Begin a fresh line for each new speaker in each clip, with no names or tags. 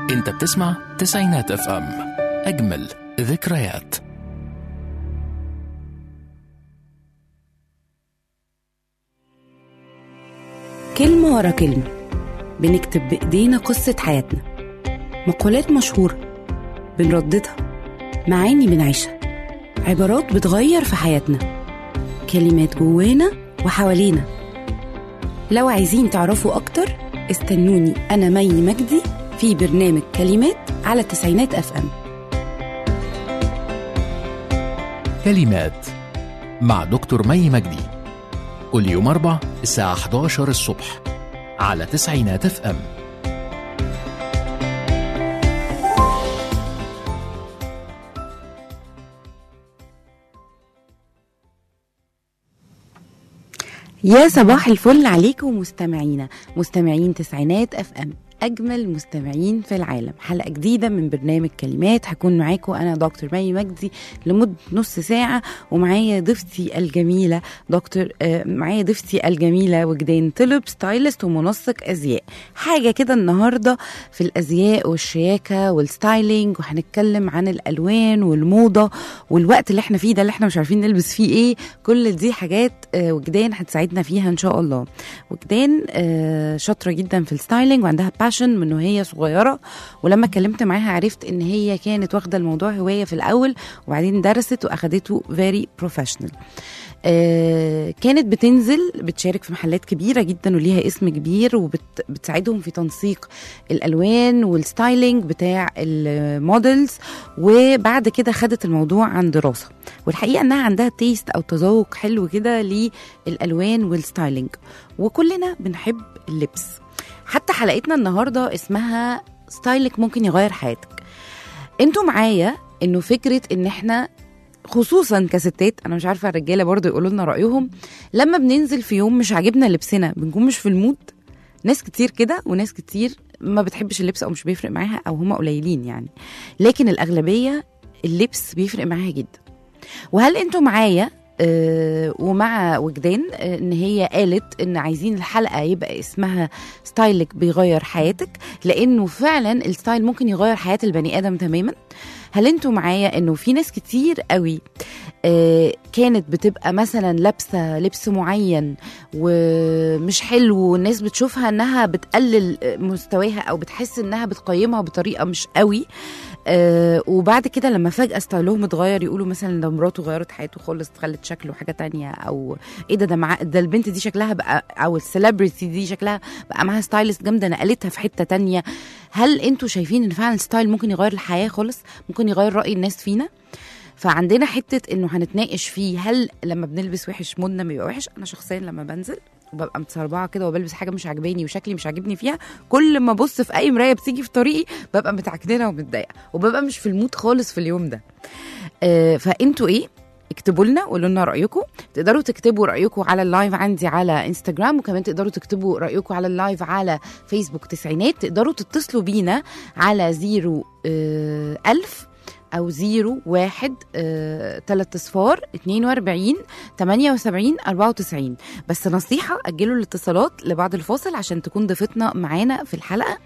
انت بتسمع تسعينات اف ام اجمل ذكريات
كلمة ورا كلمة بنكتب بإيدينا قصة حياتنا مقولات مشهورة بنرددها معاني بنعيشها عبارات بتغير في حياتنا كلمات جوانا وحوالينا لو عايزين تعرفوا أكتر استنوني أنا مي مجدي في برنامج كلمات على التسعينات أف أم
كلمات مع دكتور مي مجدي كل يوم أربع الساعة 11 الصبح على تسعينات اف ام
يا صباح الفل عليكم مستمعينا مستمعين تسعينات اف ام اجمل مستمعين في العالم حلقه جديده من برنامج كلمات هكون معاكم انا دكتور مي مجدي لمده نص ساعه ومعايا ضيفتي الجميله دكتور آه معايا ضيفتي الجميله وجدان طلب ستايلست ومنسق ازياء حاجه كده النهارده في الازياء والشياكه والستايلينج وهنتكلم عن الالوان والموضه والوقت اللي احنا فيه ده اللي احنا مش عارفين نلبس فيه ايه كل دي حاجات آه وجدان هتساعدنا فيها ان شاء الله وجدان آه شاطره جدا في الستايلينج وعندها باشن من وهي صغيره ولما اتكلمت معاها عرفت ان هي كانت واخده الموضوع هوايه في الاول وبعدين درست واخدته فيري بروفيشنال آه كانت بتنزل بتشارك في محلات كبيره جدا وليها اسم كبير وبتساعدهم في تنسيق الالوان والستايلينج بتاع المودلز وبعد كده خدت الموضوع عن دراسه والحقيقه انها عندها تيست او تذوق حلو كده للالوان والستايلينج وكلنا بنحب اللبس حتى حلقتنا النهارده اسمها ستايلك ممكن يغير حياتك انتوا معايا انه فكره ان احنا خصوصا كستات انا مش عارفه الرجاله برضو يقولوا لنا رايهم لما بننزل في يوم مش عاجبنا لبسنا بنكون مش في المود ناس كتير كده وناس كتير ما بتحبش اللبس او مش بيفرق معاها او هم قليلين يعني لكن الاغلبيه اللبس بيفرق معاها جدا وهل انتوا معايا آه ومع وجدان آه ان هي قالت ان عايزين الحلقه يبقى اسمها ستايلك بيغير حياتك لانه فعلا الستايل ممكن يغير حياه البني ادم تماما هل انتوا معايا انه في ناس كتير قوي آه كانت بتبقى مثلا لابسه لبس معين ومش حلو والناس بتشوفها انها بتقلل مستواها او بتحس انها بتقيمها بطريقه مش قوي آه وبعد كده لما فجاه ستايلهم اتغير يقولوا مثلا ده مراته غيرت حياته خالص خلت شكله حاجه تانية او ايه ده ده مع ده البنت دي شكلها بقى او السليبرتي دي شكلها بقى معاها ستايلست جامده نقلتها في حته تانية هل انتوا شايفين ان فعلا ستايل ممكن يغير الحياه خالص ممكن يغير راي الناس فينا فعندنا حته انه هنتناقش فيه هل لما بنلبس وحش مودنا بيبقى وحش انا شخصيا لما بنزل وببقى متسربعه كده وبلبس حاجه مش عاجباني وشكلي مش عاجبني فيها كل ما ابص في اي مرايه بتيجي في طريقي ببقى متعكننه ومتضايقه وببقى مش في المود خالص في اليوم ده آه فانتوا ايه اكتبوا لنا وقولوا لنا رايكم تقدروا تكتبوا رايكم على اللايف عندي على انستجرام وكمان تقدروا تكتبوا رايكم على اللايف على فيسبوك تسعينات تقدروا تتصلوا بينا على زيرو آه ألف أو زيرو واحد آه، تلات أصفار اتنين وأربعين تمانية وسبعين أربعة وتسعين بس نصيحة أجلوا الاتصالات لبعد الفاصل عشان تكون ضيفتنا معانا في الحلقة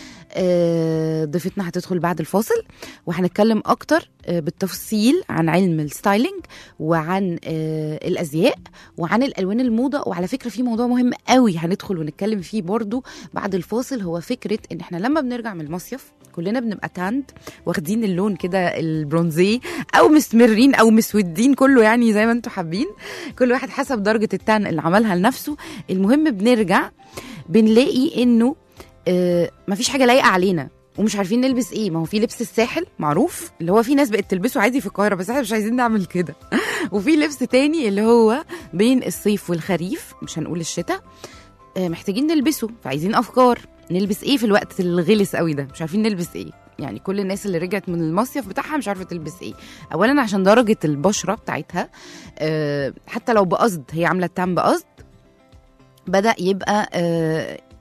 آه، ضيفتنا هتدخل بعد الفاصل وهنتكلم اكتر آه، بالتفصيل عن علم الستايلينج وعن آه، الازياء وعن الالوان الموضه وعلى فكره في موضوع مهم قوي هندخل ونتكلم فيه برضو بعد الفاصل هو فكره ان احنا لما بنرجع من المصيف كلنا بنبقى تاند واخدين اللون كده البرونزي او مسمرين او مسودين كله يعني زي ما انتم حابين كل واحد حسب درجه التان اللي عملها لنفسه المهم بنرجع بنلاقي انه آه مفيش حاجه لايقه علينا ومش عارفين نلبس ايه ما هو في لبس الساحل معروف اللي هو في ناس بقت تلبسه عادي في القاهره بس احنا مش عايزين نعمل كده وفي لبس تاني اللي هو بين الصيف والخريف مش هنقول الشتاء آه محتاجين نلبسه فعايزين افكار نلبس ايه في الوقت الغلس قوي ده مش عارفين نلبس ايه يعني كل الناس اللي رجعت من المصيف بتاعها مش عارفه تلبس ايه اولا عشان درجه البشره بتاعتها آه حتى لو بقصد هي عامله التام بقصد بدا يبقى آه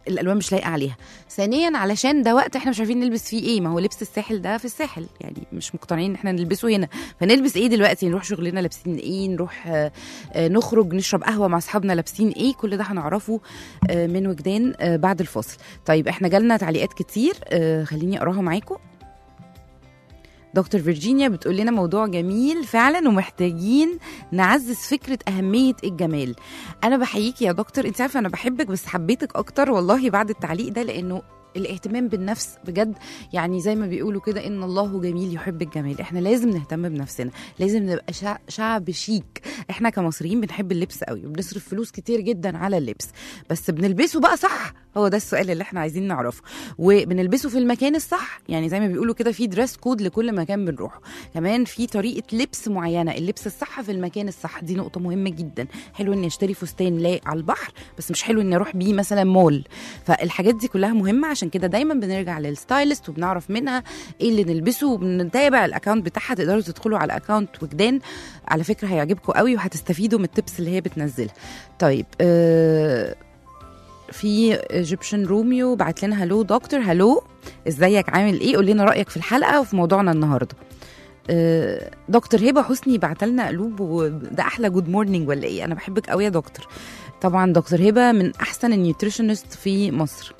الالوان مش لايقه عليها ثانيا علشان ده وقت احنا مش عارفين نلبس فيه ايه ما هو لبس الساحل ده في الساحل يعني مش مقتنعين ان احنا نلبسه هنا فنلبس ايه دلوقتي نروح شغلنا لابسين ايه نروح آه، آه، نخرج نشرب قهوه مع اصحابنا لابسين ايه كل ده هنعرفه آه، من وجدان آه، بعد الفاصل طيب احنا جالنا تعليقات كتير آه، خليني اقراها معاكم دكتور فيرجينيا بتقول لنا موضوع جميل فعلا ومحتاجين نعزز فكره اهميه الجمال انا بحييكي يا دكتور انت عارفه انا بحبك بس حبيتك اكتر والله بعد التعليق ده لانه الاهتمام بالنفس بجد يعني زي ما بيقولوا كده ان الله جميل يحب الجمال احنا لازم نهتم بنفسنا لازم نبقى شع- شعب شيك احنا كمصريين بنحب اللبس قوي وبنصرف فلوس كتير جدا على اللبس بس بنلبسه بقى صح هو ده السؤال اللي احنا عايزين نعرفه وبنلبسه في المكان الصح يعني زي ما بيقولوا كده في دريس كود لكل مكان بنروحه كمان في طريقه لبس معينه اللبس الصح في المكان الصح دي نقطه مهمه جدا حلو اني اشتري فستان لايق على البحر بس مش حلو اني اروح بيه مثلا مول فالحاجات دي كلها مهمه عشان كده دايما بنرجع للستايلست وبنعرف منها ايه اللي نلبسه وبنتابع الاكونت بتاعها تقدروا تدخلوا على اكونت وجدان على فكره هيعجبكم قوي وهتستفيدوا من التبس اللي هي بتنزلها طيب آه في ايجيبشن روميو بعت لنا هلو دكتور هلو ازيك عامل ايه قول لنا رايك في الحلقه وفي موضوعنا النهارده آه، دكتور هبه حسني بعت لنا قلوب وده احلى جود مورنينج ولا ايه انا بحبك قوي يا دكتور طبعا دكتور هبه من احسن النيوتريشنست في مصر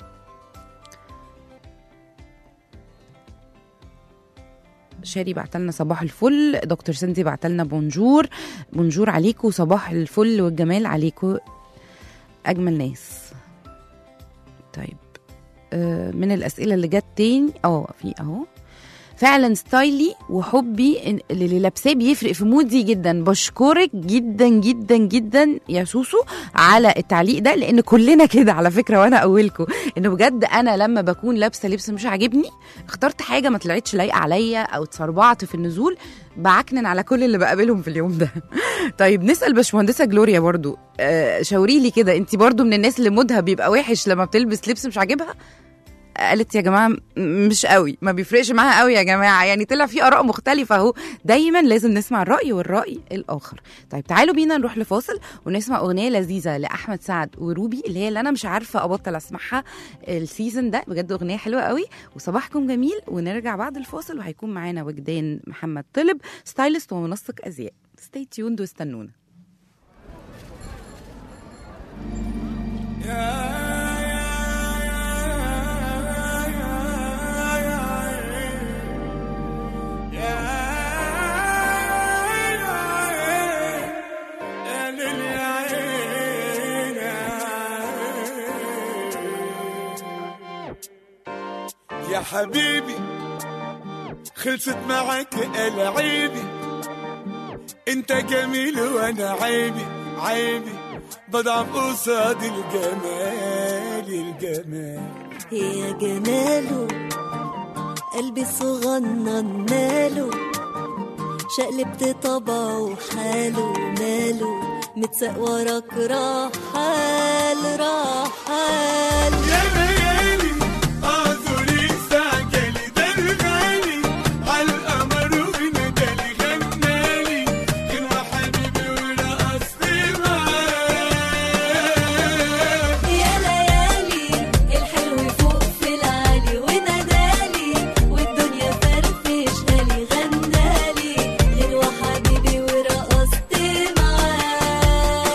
شاري بعت لنا صباح الفل دكتور سندي بعت لنا بونجور بونجور عليكم صباح الفل والجمال عليكم اجمل ناس طيب آه، من الاسئله اللي جت تاني اه في اهو فعلا ستايلي وحبي إن- اللي لابساه بيفرق في مودي جدا بشكرك جدا جدا جدا يا سوسو على التعليق ده لان كلنا كده على فكره وانا اولكم انه بجد انا لما بكون لابسه لبس مش عاجبني اخترت حاجه ما طلعتش لايقه عليا او اتسربعت في النزول بعكنن على كل اللي بقابلهم في اليوم ده طيب نسال باشمهندسه جلوريا برضو آه شاوري لي كده انت برضو من الناس اللي مودها بيبقى وحش لما بتلبس لبس مش عاجبها قالت يا جماعه م- مش قوي ما بيفرقش معاها قوي يا جماعه يعني طلع في اراء مختلفه اهو دايما لازم نسمع الراي والراي الاخر طيب تعالوا بينا نروح لفاصل ونسمع اغنيه لذيذه لاحمد سعد وروبي اللي هي اللي انا مش عارفه ابطل اسمعها السيزون ده بجد اغنيه حلوه قوي وصباحكم جميل ونرجع بعد الفاصل وهيكون معانا وجدان محمد طلب ستايلست ومنسق ازياء ستي تيوند واستنونا
يا حبيبي خلصت معك العيبي انت جميل وانا عيبي عيبي بضعف قصاد الجمال الجمال
يا جماله قلبي صغنن ماله شقلبت طبعه وحاله ماله متساق وراك رحال رحال
يا ليالي اعذري استعجلي ده الغالي عالقمر وندالي غنالي كان حبيبي ورقصت معاه
يا ليالي الحلو فوق في العالي ونادالي والدنيا فرفشتالي غنالي غير وحبيبي ورقصت معاه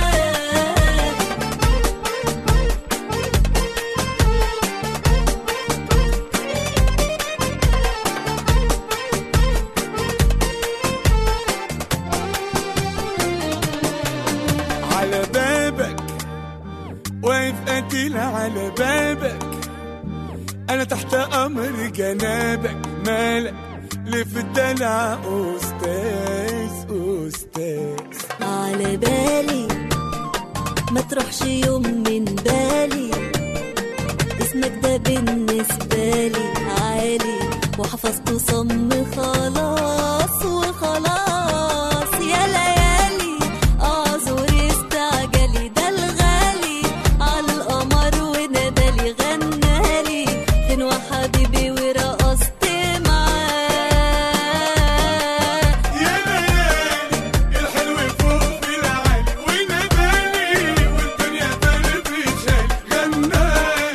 على بابك واقف قتيل على بابك انا تحت امر جنابك مالك ليه في الدلع استاذ استاذ
على بالي ما تروحش يوم من بالي اسمك ده بالنسبة لي عالي وحفظته صم خلاص وخلاص يا ليالي اعذر استعجلي ده الغالي على القمر ونادالي غنالي فين وحبيبي ورقصت معاه
يا ليالي الحلو فوق في العالي ونادالي والدنيا فرفشالي غنالي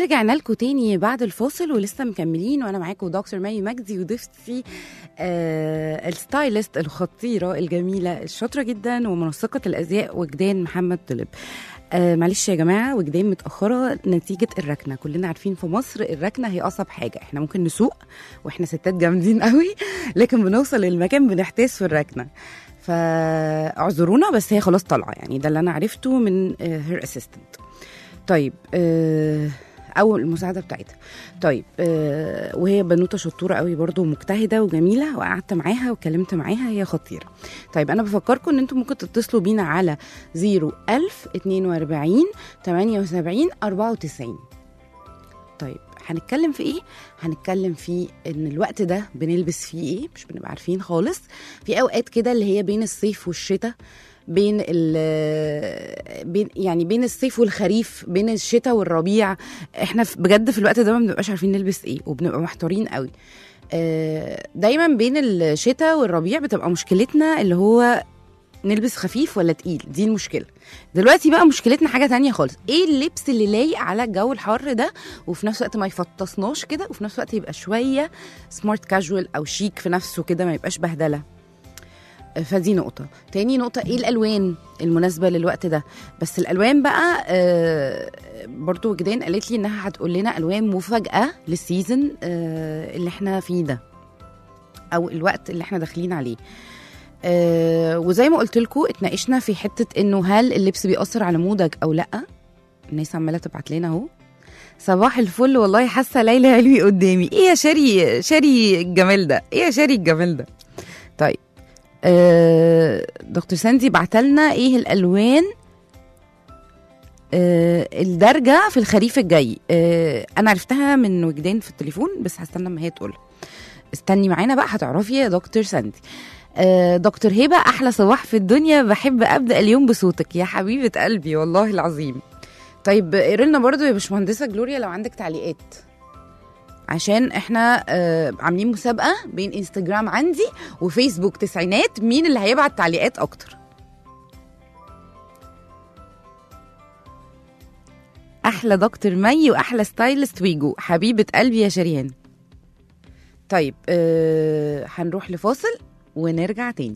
ورجعنا لكم تاني بعد الفاصل ولسه مكملين وانا معاكم دكتور مي مجدي وضيفتي آه الستايلست الخطيره الجميله الشاطره جدا ومنسقه الازياء وجدان محمد طلب آه معلش يا جماعه وجدان متاخره نتيجه الركنه كلنا عارفين في مصر الركنه هي اصعب حاجه احنا ممكن نسوق واحنا ستات جامدين قوي لكن بنوصل للمكان بنحتاس في الركنه فاعذرونا بس هي خلاص طالعه يعني ده اللي انا عرفته من هير اسيستنت طيب آه او المساعده بتاعتها طيب آه وهي بنوته شطوره قوي برضو ومجتهده وجميله وقعدت معاها وكلمت معاها هي خطيره طيب انا بفكركم ان انتم ممكن تتصلوا بينا على 01000 42 78 94 طيب هنتكلم في ايه هنتكلم في ان الوقت ده بنلبس فيه ايه مش بنبقى عارفين خالص في اوقات كده اللي هي بين الصيف والشتاء بين ال بين يعني بين الصيف والخريف بين الشتاء والربيع احنا في- بجد في الوقت ده ما بنبقاش عارفين نلبس ايه وبنبقى محتارين قوي آه، دايما بين الشتاء والربيع بتبقى مشكلتنا اللي هو نلبس خفيف ولا تقيل دي المشكله دلوقتي بقى مشكلتنا حاجه تانية خالص ايه اللبس اللي لايق على الجو الحر ده وفي نفس الوقت ما يفطسناش كده وفي نفس الوقت يبقى شويه سمارت كاجوال او شيك في نفسه كده ما يبقاش بهدله فدي نقطة تاني نقطة ايه الألوان المناسبة للوقت ده بس الألوان بقى آه برضو وجدان قالت لي انها هتقول لنا ألوان مفاجأة للسيزون آه اللي احنا فيه ده أو الوقت اللي احنا داخلين عليه آه وزي ما قلت لكم اتناقشنا في حتة انه هل اللبس بيأثر على مودك او لأ الناس عمالة تبعت لنا اهو صباح الفل والله حاسة ليلى علوي قدامي ايه يا شاري شاري الجمال ده ايه يا شاري الجمال ده طيب آه، دكتور ساندي بعتلنا ايه الالوان آه، الدرجة في الخريف الجاي آه، انا عرفتها من وجدان في التليفون بس هستنى ما هي تقول استني معانا بقى هتعرفي يا دكتور ساندي آه، دكتور هبة أحلى صباح في الدنيا بحب أبدأ اليوم بصوتك يا حبيبة قلبي والله العظيم طيب قري لنا برضو يا باشمهندسة جلوريا لو عندك تعليقات عشان احنا آه عاملين مسابقة بين انستجرام عندي وفيسبوك تسعينات مين اللي هيبعت تعليقات اكتر احلى دكتور مي واحلى ستايلست ويجو حبيبة قلبي يا شريان طيب آه هنروح لفاصل ونرجع تاني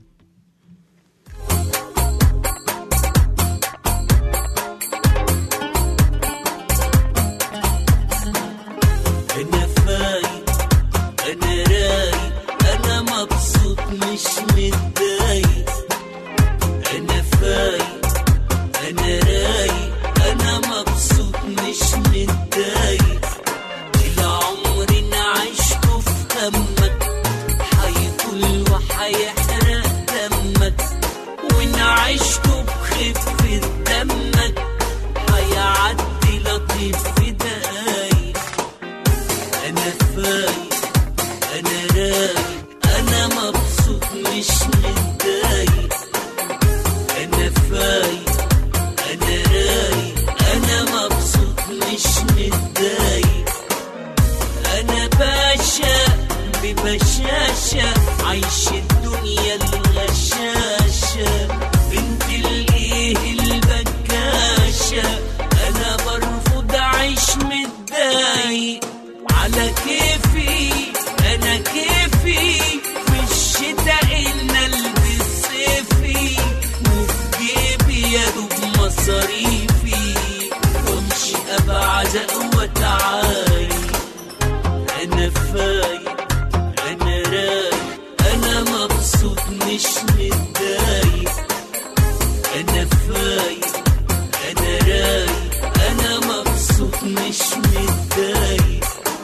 انا فايق انا رايق انا مبسوط مش متضايق انا فايق انا رايق انا مبسوط مش متضايق العمر انا عشته في همك هيطول وهيحرق دمك وانا عشته بخفة دمك هيعدي لطيف في دقايق انا فايق انا رايق انا مبسوط مش متضايق انا فايق انا رايق انا مبسوط مش متضايق انا باشا ببشاشة عايش الدنيا الغشاشة بنت الايه البكاشة انا برفض اعيش متضايق على كيفي انا كيفي في الشتاء ان البس صيفي وفي جيبي يا دوب مصاريفي وامشي ابعد واتعايق انا فايق انا رايق انا مبسوط مش متضايق انا فايق انا رايق انا مبسوط مش متضايق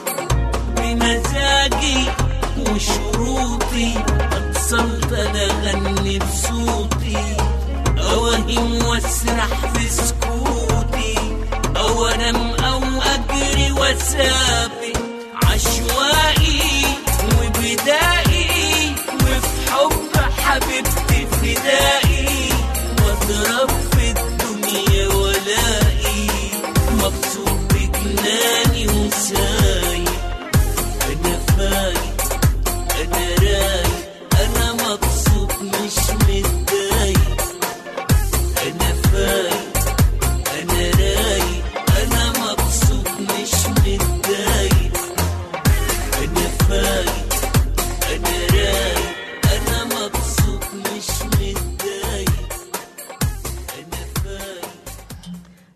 بمزاجي وشروطي اتصلت انا اغني بصوتي اوهم واسرح في سكوتي او انام او اجري واسابق عشوائي وبدائي وفي حب حبيبتي فدائي واضرب في الدنيا ولائي مبسوط بجناني وسايق انا فايق انا رايق انا مبسوط مش متضايق انا فايق انا رايق انا مبسوط مش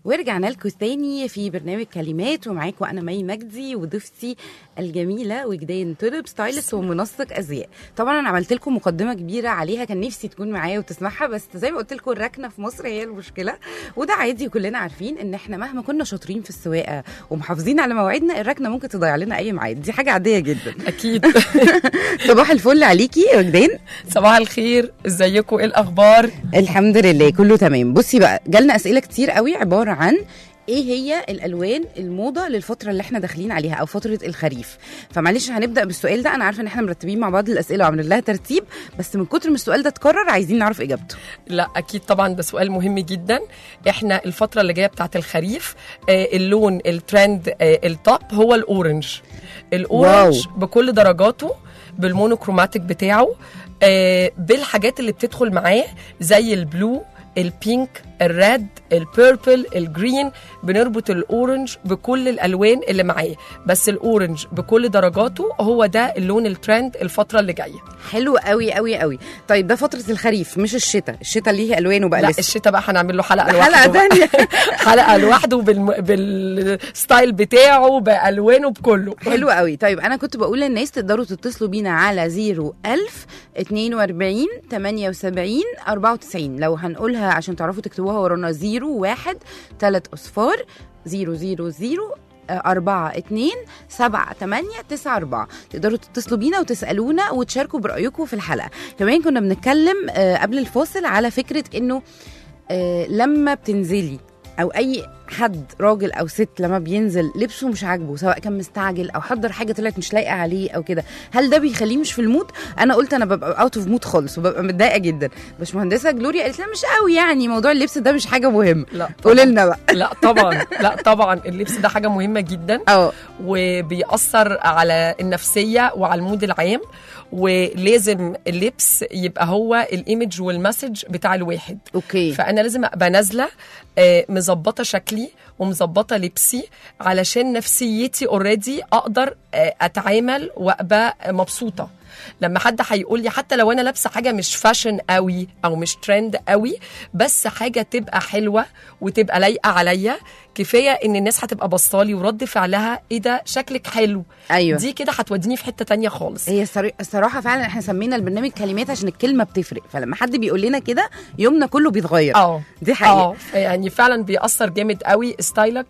ورجعنا لكم تاني في برنامج كلمات ومعاكم انا مي مجدي وضيفتي الجميله وجدان طلب ستايلست ومنسق ازياء طبعا انا عملت لكم مقدمه كبيره عليها كان نفسي تكون معايا وتسمعها بس زي ما قلت لكم الركنه في مصر هي المشكله وده عادي وكلنا عارفين ان احنا مهما كنا شاطرين في السواقه ومحافظين على مواعيدنا الركنه ممكن تضيع لنا اي ميعاد دي حاجه عاديه جدا
اكيد
صباح الفل عليكي يا وجدان
صباح الخير ازيكم ايه الاخبار
الحمد لله كله تمام بصي بقى جالنا اسئله كتير قوي عباره عن ايه هي الالوان الموضه للفتره اللي احنا داخلين عليها او فتره الخريف فمعلش هنبدا بالسؤال ده انا عارفه ان احنا مرتبين مع بعض الاسئله وعاملين لها ترتيب بس من كتر ما السؤال ده اتكرر عايزين نعرف اجابته
لا اكيد طبعا ده سؤال مهم جدا احنا الفتره اللي جايه بتاعت الخريف آه اللون الترند آه التوب هو الاورنج الاورنج
واو.
بكل درجاته بالمونوكروماتيك بتاعه آه بالحاجات اللي بتدخل معاه زي البلو البينك الريد البيربل الجرين بنربط الاورنج بكل الالوان اللي معاه بس الاورنج بكل درجاته هو ده اللون الترند الفتره اللي جايه
حلو قوي قوي قوي طيب ده فتره الخريف مش الشتاء الشتاء ليه الوانه بقى
لا
لسه
الشتاء بقى هنعمل له حلقه
حلقة
لوحده بقى.
تانية.
حلقه لوحده بالم... بالستايل بتاعه بالوانه بكله
حلو قوي طيب انا كنت بقول للناس تقدروا تتصلوا بينا على 01000 42 78 94 لو هنقولها عشان تعرفوا تكتبوها ورانا 01 3 اصفار 000 أربعة اتنين سبعة تمانية تسعة أربعة تقدروا تتصلوا بينا وتسألونا وتشاركوا برأيكم في الحلقة كمان كنا بنتكلم آه، قبل الفاصل على فكرة إنه آه، لما بتنزلي او اي حد راجل او ست لما بينزل لبسه مش عاجبه سواء كان مستعجل او حضر حاجه طلعت مش لايقه عليه او كده هل ده بيخليه مش في المود انا قلت انا ببقى اوت اوف مود خالص وببقى متضايقه جدا باشمهندسه جلوريا قالت لا مش قوي يعني موضوع اللبس ده مش حاجه مهمه
لا
قولي لنا بقى
لا طبعا لا طبعا اللبس ده حاجه مهمه جدا
اه
وبيأثر على النفسية وعلى المود العام ولازم اللبس يبقى هو الايمج والمسج بتاع الواحد
اوكي
فانا لازم ابقى نازله آه، مظبطه شكلي ومظبطه لبسي علشان نفسيتي اوريدي اقدر آه، اتعامل وابقى مبسوطه لما حد هيقول لي حتى لو انا لابسه حاجه مش فاشن قوي او مش ترند قوي بس حاجه تبقى حلوه وتبقى لايقه عليا كفايه ان الناس هتبقى بصالي ورد فعلها ايه ده شكلك حلو
ايوه
دي كده هتوديني في حته تانية خالص
هي الصري- الصراحه فعلا احنا سمينا البرنامج كلمات عشان الكلمه بتفرق فلما حد بيقول لنا كده يومنا كله بيتغير
اه
دي حقيقه
اه يعني فعلا بيأثر جامد قوي ستايلك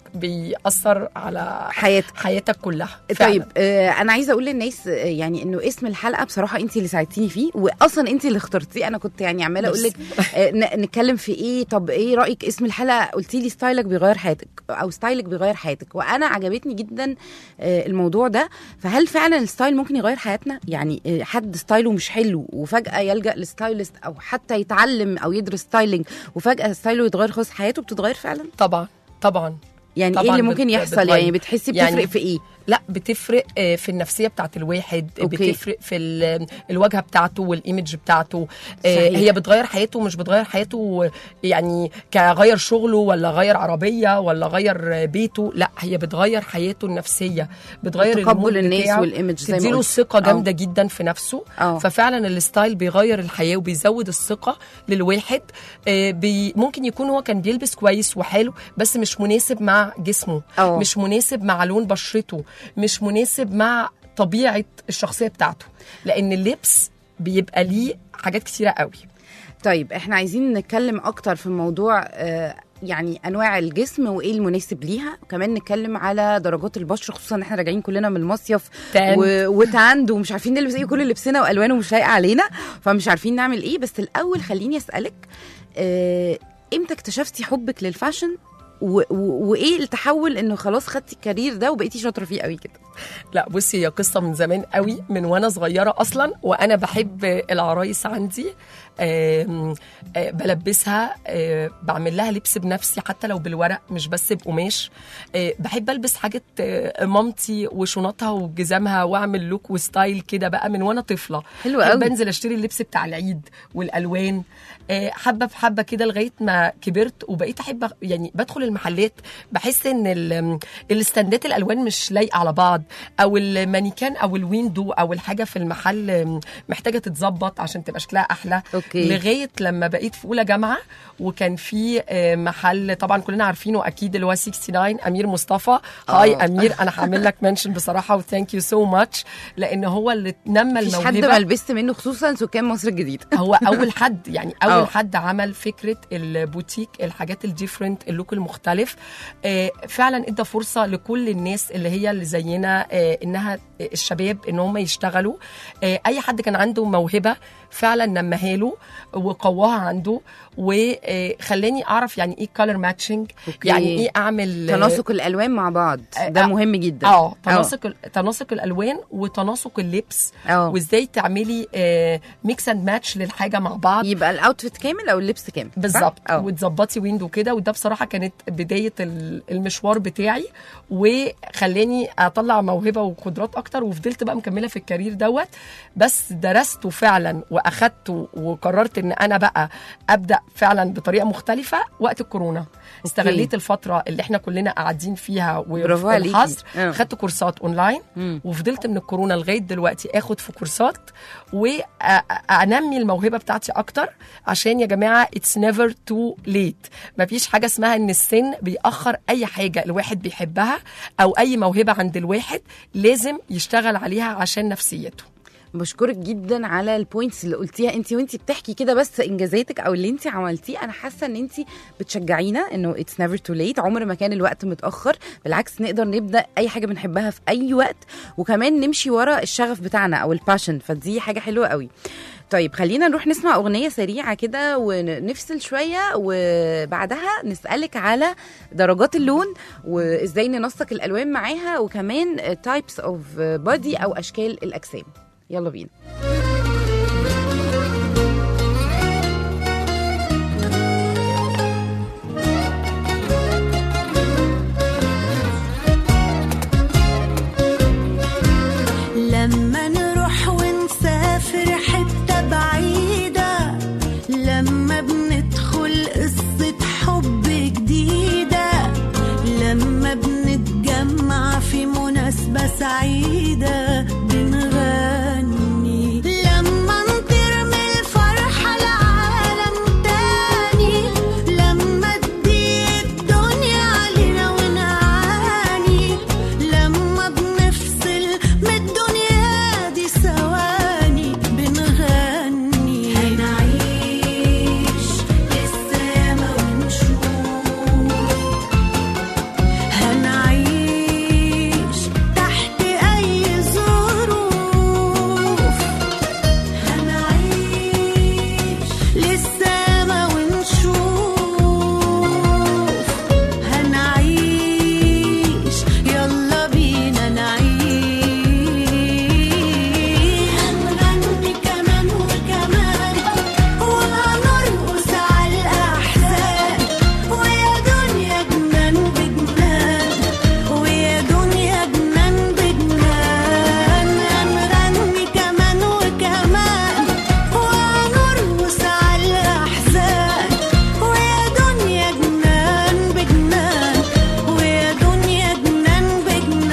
بيأثر على
حياتك
حياتك كلها فعلا.
طيب آه انا عايزه اقول للناس آه، يعني انه اسم الحلقه بصراحه انت اللي ساعدتيني فيه واصلا انت اللي اخترتيه انا كنت يعني عماله اقول لك آه ن- نتكلم في ايه طب ايه رايك اسم الحلقه قلتي لي ستايلك بيغير حياتك او ستايلك بيغير حياتك وانا عجبتني جدا آه الموضوع ده فهل فعلا الستايل ممكن يغير حياتنا يعني آه حد ستايله مش حلو وفجاه يلجا لستايلست او حتى يتعلم او يدرس ستايلينج وفجاه ستايله يتغير خالص حياته بتتغير فعلا
طبعا طبعا
يعني ايه
طبعاً
اللي ممكن
بت-
يحصل
بتغير.
يعني بتحسي بتفرق
يعني
في ايه
لا بتفرق آه، في النفسيه بتاعت الواحد
أوكي.
بتفرق في ال- الواجهه بتاعته والايمج بتاعته آه،
صحيح.
هي بتغير حياته مش بتغير حياته يعني كغير شغله ولا غير عربيه ولا غير بيته لا هي بتغير حياته النفسيه بتغير
تقبل
المود
الناس
بتاعه،
والإيمج زي ما
تديله
قلت.
ثقه
آه.
جامده جدا في نفسه
اه
ففعلا الستايل بيغير الحياه وبيزود الثقه للواحد آه، بي ممكن يكون هو كان بيلبس كويس وحلو بس مش مناسب مع جسمه
اه
مش مناسب مع لون بشرته مش مناسب مع طبيعه الشخصيه بتاعته لان اللبس بيبقى ليه حاجات كتيره قوي
طيب احنا عايزين نتكلم اكتر في موضوع آه، يعني انواع الجسم وايه المناسب ليها وكمان نتكلم على درجات البشره خصوصا ان احنا راجعين كلنا من المصيف
تان.
و... وتاند ومش عارفين نلبس ايه كل لبسنا والوانه مش لايقه علينا فمش عارفين نعمل ايه بس الاول خليني اسالك آه، امتى اكتشفتي حبك للفاشن و... و... وايه التحول انه خلاص خدتي الكارير ده وبقيتي شاطره فيه قوي كده
لا بصي هي قصه من زمان قوي من وانا صغيره اصلا وانا بحب العرايس عندي آم، آه، بلبسها آه، بعمل لها لبس بنفسي حتى لو بالورق مش بس بقماش آه، بحب البس حاجه آه، مامتي وشنطها وجزامها واعمل لوك وستايل كده بقى من وانا طفله
حلو
بحب
قوي
انزل اشتري اللبس بتاع العيد والالوان آه، حبه بحبه كده لغايه ما كبرت وبقيت احب أخ- يعني بدخل المحلات بحس ان ال- الاستندات الالوان مش لايقه على بعض او المانيكان او الويندو او الحاجه في المحل آم، محتاجه تتظبط عشان تبقى شكلها احلى
أوكي.
لغايه لما بقيت في اولى جامعه وكان في آه، محل طبعا كلنا عارفينه اكيد اللي هو 69 امير مصطفى هاي
آه.
امير انا هعمل لك منشن بصراحه وثانك يو سو ماتش لان هو اللي نمى
مفيش حد
الموهبه
ما لبست منه خصوصا سكان مصر الجديده
هو اول حد يعني اول
أه.
حد عمل فكره البوتيك الحاجات الديفرنت اللوك المختلف آه، فعلا ادى فرصه لكل الناس اللي هي اللي زينا آه، انها الشباب ان هم يشتغلوا آه، اي حد كان عنده موهبه فعلا نماها له وقواها عنده وخلاني اعرف يعني ايه كولر ماتشنج
أوكي.
يعني ايه اعمل
تناسق الالوان مع بعض ده
آه،
مهم جدا
اه تناسق تناسق الالوان وتناسق اللبس
اه
وازاي تعملي ميكس اند ماتش للحاجه مع بعض
يبقى الاوتفيت كامل او اللبس كامل صح؟
بالظبط
اه
وتظبطي ويندو كده وده بصراحه كانت بدايه ال- المشوار بتاعي وخلاني اطلع موهبه وقدرات اكتر وفضلت بقى مكمله في الكارير دوت بس درسته فعلا واخدته وقررت ان انا بقى ابدا فعلا بطريقه مختلفه وقت الكورونا استغليت الفتره اللي احنا كلنا قاعدين فيها
برافو
وفي
عليكي.
الحظر
اه.
خدت كورسات اونلاين
مم.
وفضلت من الكورونا لغايه دلوقتي اخد في كورسات وانمي الموهبه بتاعتي اكتر عشان يا جماعه اتس نيفر تو ليت مفيش حاجه اسمها ان السن بيأخر اي حاجه الواحد بيحبها او اي موهبه عند الواحد لازم يشتغل عليها عشان نفسيته
بشكرك جدا على البوينتس اللي قلتيها انت وانت بتحكي كده بس انجازاتك او اللي انت عملتيه انا حاسه ان انت بتشجعينا انه اتس نيفر تو ليت عمر ما كان الوقت متاخر بالعكس نقدر نبدا اي حاجه بنحبها في اي وقت وكمان نمشي ورا الشغف بتاعنا او الباشن فدي حاجه حلوه قوي طيب خلينا نروح نسمع اغنيه سريعه كده ونفصل شويه وبعدها نسالك على درجات اللون وازاي ننسق الالوان معاها وكمان تايبس اوف بودي او اشكال الاجسام يلا بينا
لما نروح ونسافر حتة بعيدة لما بندخل قصة حب جديدة لما بنتجمع في مناسبة سعيدة بنغني لما نطير من الفرحة لعالم تاني لما تضيق الدنيا علينا ونعاني لما بنفصل من الدنيا دي ثواني بنغني هنعيش للسما ونشوف هنعيش تحت أي ظروف هنعيش للسما ونشوف هنعيش يلا بينا نعيش هنغني كمان وكمان وهنرقص على الأحزان ويا دنيا جنان بجنان ويا دنيا جنان بجنان هنغني كمان وكمان وهنرقص على الأحزان ويا دنيا جنان بجنان ويا دنيا جنان بجنان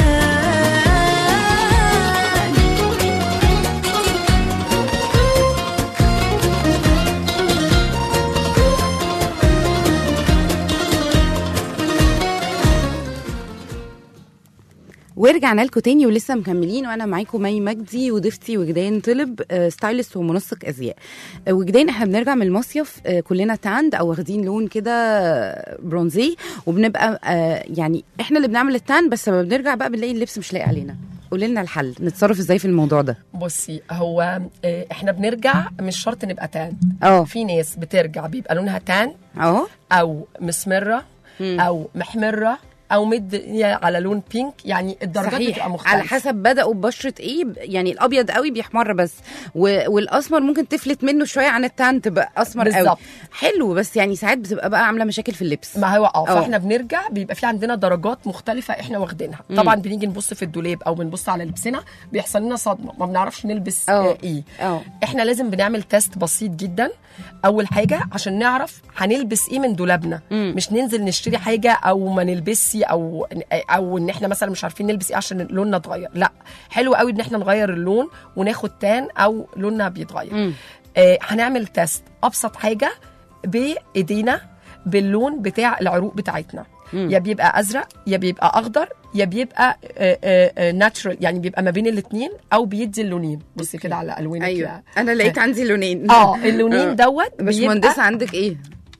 ورجعنا لكم تاني ولسه مكملين وانا معاكم مي مجدي وضيفتي وجدان طلب آه، ستايلست ومنسق ازياء آه، وجدان احنا بنرجع من المصيف آه، كلنا تاند او واخدين لون كده آه، برونزي وبنبقى آه، يعني احنا اللي بنعمل التان بس لما بنرجع بقى بنلاقي اللبس مش لاقي علينا قولي لنا الحل نتصرف ازاي في الموضوع ده
بصي هو آه، احنا بنرجع مش شرط نبقى تان
اه
في ناس بترجع بيبقى لونها تان
اه
او مسمره
مم.
او محمره او مد على لون بينك يعني الدرجات بتبقى
صحيح
مختلفه
على حسب بدأوا ببشرة ايه ب- يعني الابيض قوي بيحمر بس و... والاسمر ممكن تفلت منه شويه عن التان تبقى اسمر قوي
بالظبط.
حلو بس يعني ساعات بتبقى بقى عامله مشاكل في اللبس
ما هو اه
أه.
فاحنا بنرجع بيبقى في عندنا درجات مختلفه احنا واخدينها طبعا بنيجي نبص في الدولاب او بنبص على لبسنا بيحصل لنا صدمه ما بنعرفش نلبس
أه.
آه ايه
اه
احنا لازم بنعمل تيست بسيط جدا اول حاجه عشان نعرف هنلبس ايه من دولابنا
مم.
مش ننزل نشتري حاجه او ما نلبسي او او ان احنا مثلا مش عارفين نلبس ايه عشان لوننا اتغير لا حلو قوي ان احنا نغير اللون وناخد تان او لوننا بيتغير
مم.
آه هنعمل تيست ابسط حاجه بايدينا باللون بتاع العروق بتاعتنا
مم.
يا بيبقى ازرق يا بيبقى اخضر يا بيبقى ناتشرال يعني بيبقى ما بين الاثنين او بيدي اللونين بصي كده على الوانك
ايوه انا لقيت عندي لونين
اه اللونين دوت
باشمهندسه عندك ايه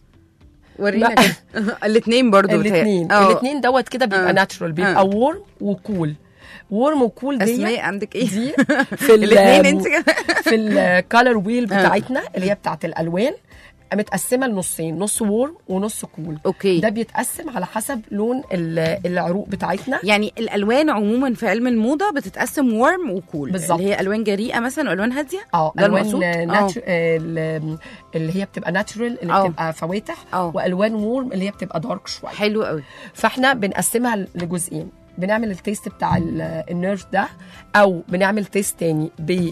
ورينا كده الاثنين برضو
الاثنين
بتهيألي. اه.
الاثنين دوت كده بيبقى
آه.
ناتشرال بيبقى
آه.
وورم وكول وورم وكول دي
اسماء عندك ايه
دي في ال-
الاثنين انت كده
في الكالر ويل بتاعتنا اللي هي بتاعت الالوان متقسمه لنصين نص وورم ونص كول
اوكي
ده بيتقسم على حسب لون ال- العروق بتاعتنا
يعني الالوان عموما في علم الموضه بتتقسم وارم وكول
بالظبط.
اللي هي الوان جريئه مثلا والوان هاديه
اه
ده
الوان
المقصود؟
ناتش... ال- اللي هي بتبقى ناتشرال اللي
آه.
بتبقى فواتح
آه.
والوان وورم اللي هي بتبقى دارك شويه
حلو قوي
فاحنا بنقسمها لجزئين بنعمل التيست بتاع ال- النيرف ده او بنعمل تيست تاني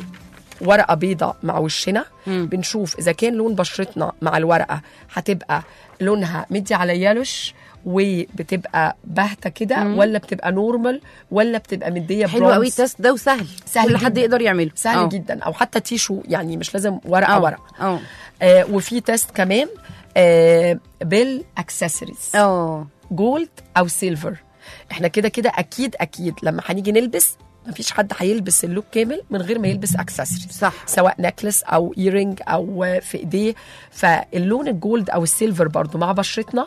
بورقه بيضة مع وشنا
مم.
بنشوف اذا كان لون بشرتنا مع الورقه هتبقى لونها مدي على يالوش وبتبقى باهته كده ولا بتبقى نورمال ولا بتبقى مديه
حلو قوي
برونز.
التست ده وسهل
سهل
كل حد
جداً.
يقدر يعمله
سهل
آه.
جدا او حتى تيشو يعني مش لازم ورقه
اه
ورقه
اه
آه وفي تيست كمان آه بالاكسسوارز
اه
جولد او سيلفر احنا كده كده اكيد اكيد لما هنيجي نلبس مفيش حد هيلبس اللوك كامل من غير ما يلبس اكسسوارز
صح
سواء نكلس او ايرنج او في ايديه فاللون الجولد او السيلفر برضو مع بشرتنا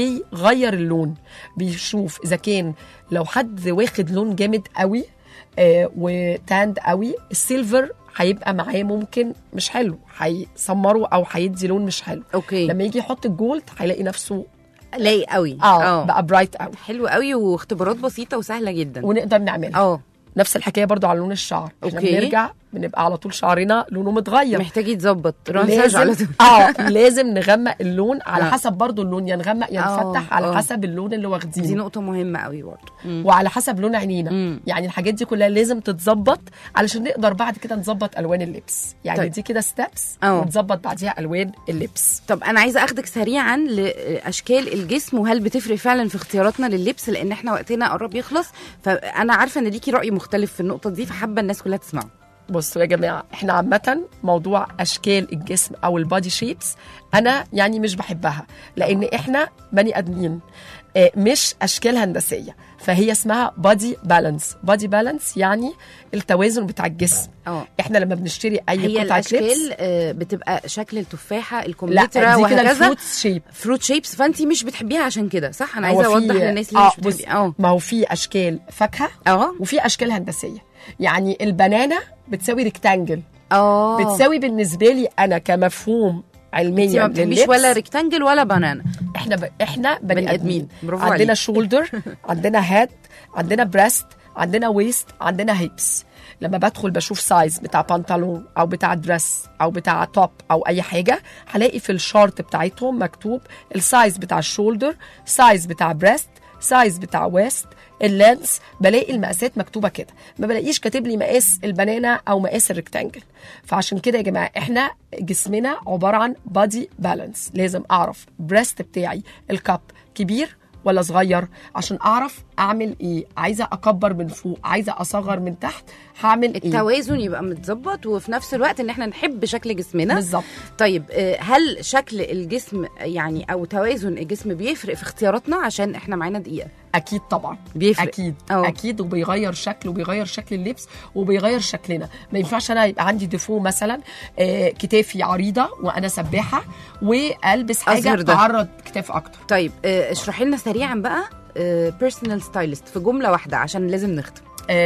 بيغير اللون بيشوف اذا كان لو حد واخد لون جامد قوي آه وتاند قوي السيلفر هيبقى معاه ممكن مش حلو هيسمره او هيدي لون مش حلو
اوكي
لما يجي يحط الجولد هيلاقي نفسه
لايق قوي
اه بقى برايت قوي
حلو قوي واختبارات بسيطه وسهله جدا
ونقدر نعملها
اه
نفس الحكايه برضو على لون الشعر احنا
أوكي.
بنرجع بنبقى على طول شعرنا لونه متغير
محتاج يتظبط رانساج على
لازم
طول
اه لازم نغمق اللون على
آه.
حسب برضو اللون يا نغمق يا
آه،
نفتح على
آه.
حسب اللون اللي
دي
واخدينه
نقطه مهمه قوي برضه مم.
وعلى حسب لون عينينا
مم.
يعني الحاجات دي كلها لازم تتظبط علشان نقدر بعد كده نظبط الوان اللبس يعني
طيب.
دي كده ستابس
آه.
ونظبط بعديها الوان اللبس
طب انا عايزه اخدك سريعا لاشكال الجسم وهل بتفرق فعلا في اختياراتنا لللبس لان احنا وقتنا قرب يخلص فانا عارفه ان ليكي راي مختلف في النقطه دي فحابه الناس كلها تسمعه
بصوا يا جماعه احنا عامه موضوع اشكال الجسم او البادي شيبس انا يعني مش بحبها لان احنا بني ادمين آه، مش اشكال هندسيه فهي اسمها بادي بالانس بادي بالانس يعني التوازن بتاع الجسم
اه
احنا لما بنشتري اي
هي
قطعه لبس
الاشكال آه، بتبقى شكل التفاحه
لا
الكمثرى
دي كده
وهكذا
الفروت شيب
فروت شيبس فانت مش بتحبيها عشان كده صح انا
هو
عايزه
في-
اوضح للناس اللي
اه
مش
بص
بتحبي اه
ما هو في اشكال فاكهه
اه
وفي اشكال هندسيه يعني البنانه بتساوي ريكتانجل
اه
بتساوي بالنسبه لي انا كمفهوم علميا
انت ما بتحبيش
لللبس.
ولا ريكتانجل ولا بنانا
احنا ب... احنا بني,
بني
ادمين
آدمين. برافو
عندنا
عليك.
شولدر عندنا هيد عندنا بريست عندنا ويست عندنا هيبس لما بدخل بشوف سايز بتاع بنطلون او بتاع دريس او بتاع توب او اي حاجه هلاقي في الشارت بتاعتهم مكتوب السايز بتاع الشولدر سايز بتاع بريست سايز بتاع ويست اللانس بلاقي المقاسات مكتوبه كده ما بلاقيش كاتب لي مقاس البنانه او مقاس الريكتانجل فعشان كده يا جماعه احنا جسمنا عباره عن بادي بالانس لازم اعرف بريست بتاعي الكاب كبير ولا صغير عشان اعرف اعمل ايه عايزه اكبر من فوق عايزه اصغر من تحت هعمل ايه
التوازن يبقى متظبط وفي نفس الوقت ان احنا نحب شكل جسمنا
بالظبط
طيب آه، هل شكل الجسم يعني او توازن الجسم بيفرق في اختياراتنا عشان احنا معانا دقيقه
اكيد طبعا
بيفرق
اكيد
أوه.
اكيد وبيغير شكل وبيغير شكل اللبس وبيغير شكلنا ما ينفعش انا يبقى عندي ديفو مثلا آه كتافي عريضه وانا سباحه والبس حاجه
أظهر ده.
تعرض كتاف اكتر
طيب آه، اشرحي لنا سريعا بقى بيرسونال ستايلست في جمله واحده عشان لازم نختم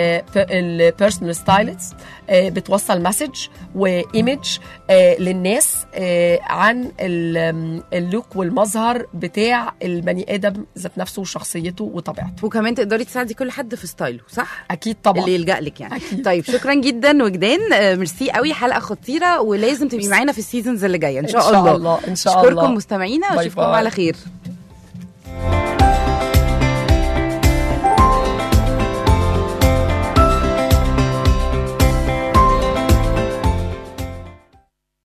البيرسونال ستايلست بتوصل مسج وايمج آه، للناس آه، عن ال- آم، اللوك والمظهر بتاع البني ادم ذات نفسه وشخصيته وطبيعته
وكمان تقدري تساعدي كل حد في ستايله صح
اكيد طبعا
اللي يلجأ لك يعني
أكيد.
طيب شكرا جدا وجدان آه، ميرسي قوي حلقه خطيره ولازم تبقي معانا في السيزونز اللي جايه ان شاء,
إن شاء الله، إن شاء
اشكركم
الله.
مستمعينا
باي
واشوفكم
باي.
على خير